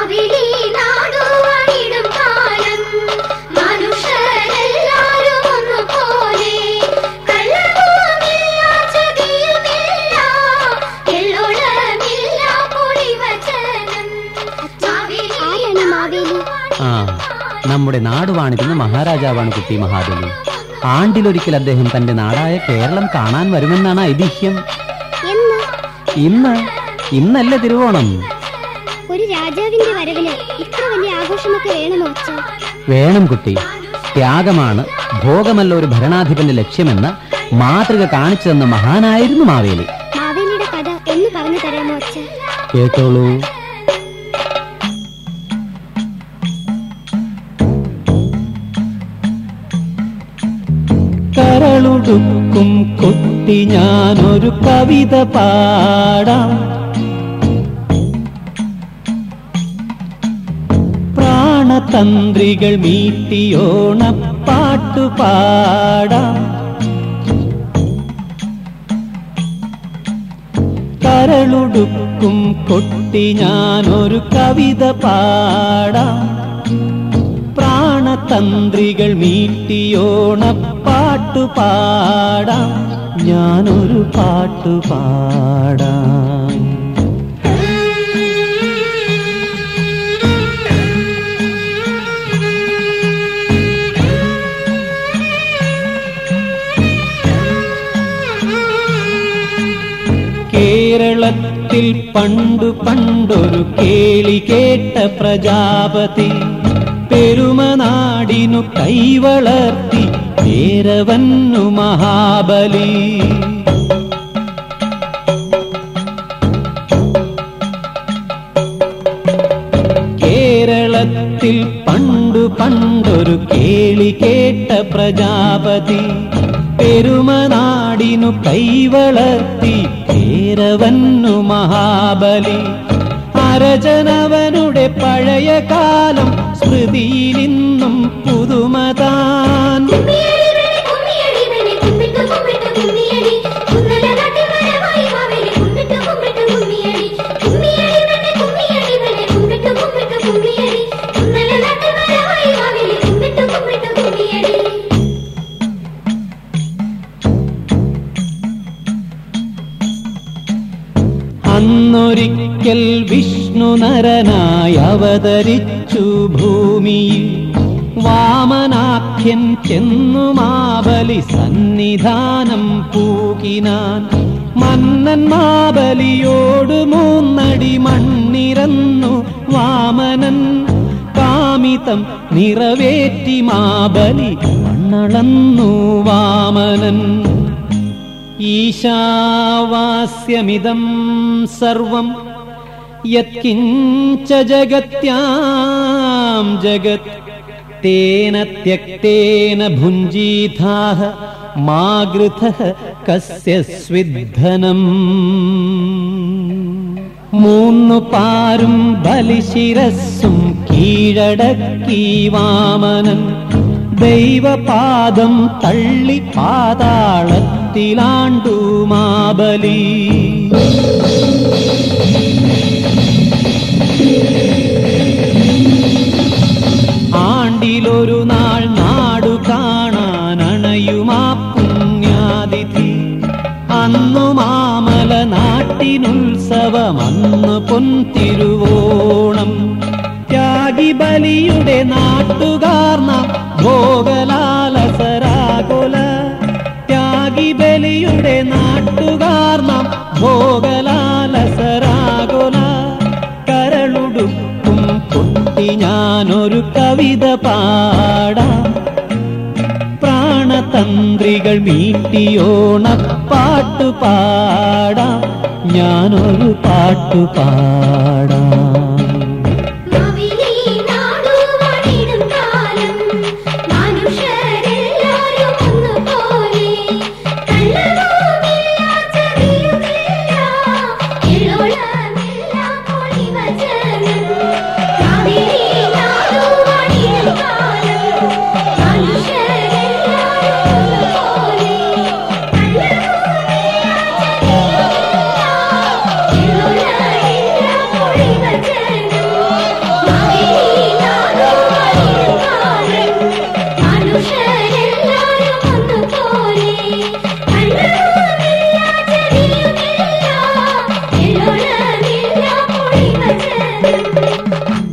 മാവിലി നാടുവാണിടും കാലം മനുഷ്യരെല്ലാരും ഒന്നുപോലെ കള്ളവുമില്ല ചതിയുമില്ല എള്ളോളമില്ല പൊടിവചനം ആരാണ് മാവേലി? ആ നമ്മുടെ നാട് വാണിരുന്ന മഹാരാജാവാണ് കുട്ടി മഹാബലി ആണ്ടിലൊരിക്കൽ അദ്ദേഹം തന്റെ നാടായ കേരളം കാണാൻ വരുമെന്നാണ് ഐതിഹ്യം എന്ന് ഇന്ന് ഇന്നല്ലേ തിരുവോണം ഒരു രാജാവിന്റെ വരവിന് ഇത്ര വലിയ ആഘോഷമൊക്കെ വേണമോ അച്ഛ വേണം കുട്ടി ത്യാഗമാണ് ഭോഗമല്ല ഒരു ഭരണാധിപന്റെ ലക്ഷ്യമെന്ന് മാതൃക കാണിച്ചു തന്ന മഹാനായിരുന്നു മാവേലി മാവേലിയുടെ കഥ എന്ന് പറഞ്ഞു തരാമോ അച്ഛ കേട്ടോളൂ കരളുടുക്കും കുട്ടി ഞാനൊരു കവിത പാടാം പ്രാണതന്ത്രികൾ മീട്ടിയോണപ്പാട്ടു പാടാം കരളുടുക്കും കൊട്ടി ഞാനൊരു കവിത പാടാം പ്രാണതന്ത്രികൾ മീട്ടിയോണപ്പാട്ടു പാടാം ഞാനൊരു പാട്ടു പാടാം കേരളത്തിൽ പണ്ടു പണ്ടൊരു കേളി കേട്ട പ്രജാപതി പെരുമനാടിനു കൈവളർത്തി പേരവന്നു മഹാബലി കേരളത്തിൽ പണ്ടു പണ്ടൊരു കേളി കേട്ട പ്രജാപതി പെരുമനാടിനു കൈവളർത്തി പേരവന്നു മഹാബലി അരജനവനുടെ പഴയ കാലം സ്മൃതിയിലിന്നും പുതുമതാൻ കുമ്മിയടി കുമ്മിയടി വെണി കുമ്മിട്ടു കുമ്മിട്ടു കുമ്മിയടി കുന്നല നാട്ടിൽ വരവായി മാവേലി കുമ്മിട്ടു കുമ്മിട്ടു കുമ്മിയടി കുമ്മിയടി വെണി കുമ്മിയടി വെണി കുമ്മിട്ടു കുമ്മിട്ടു കുമ്മിയടി കുന്നല നാട്ടിൽ വരവായി മാവേലി കുമ്മിട്ടു കുമ്മിട്ടു കുമ്മിയടി അന്നൊരിക്കൽ വിഷ്ണു നരനായി അവതരിച്ചു ഭൂമിയിൽ വാമനാഖ്യൻ ചെന്നു മാബലി സന്നിധാനം പൂകിനാൻ മന്നൻ മാബലിയോട് മൂന്നടി മണ്ണിരന്നു വാമനൻ കാമിതം നിറവേറ്റി മാബലി മണ്ണളന്നു വാമനൻ ഈശാവാസ്യമിതം സർവം യത്കിഞ്ച ജഗത്യാം ജഗത് തേന ത്യക്തേന ഭുഞ്ജീഥാഹ മാഗൃഥഃ കസ്യ സ്വിദ്ധനം മൂന്നു പാരും ബലിശിരസ്സും കീഴടക്കി വാമനൻ ദൈവപാദം തള്ളി പാതാളത്തിലാണ്ടു മാബലി ആണ്ടിലൊരു നാൾ നാടു കാണാൻ അണയുമാ പുണ്യാതിഥി അന്നു മാമല നാട്ടിനുത്സവം അന്ന് പൊൻതിരുവോണം ത്യാഗി ബലിയുടെ നാട്ടുകാർ നാം ഭോഗലാലസരാകുല ത്യാഗി ബലിയുടെ നാട്ടുകാർ നാം ഭോഗലാലസരാകുല കരളുടുക്കും കുട്ടി ഞാനൊരു കവിത പാടാം പ്രാണതന്ത്രികൾ മീട്ടിയോണപ്പാട്ടു പാടാം ഞാനൊരു പാട്ടു പാടാം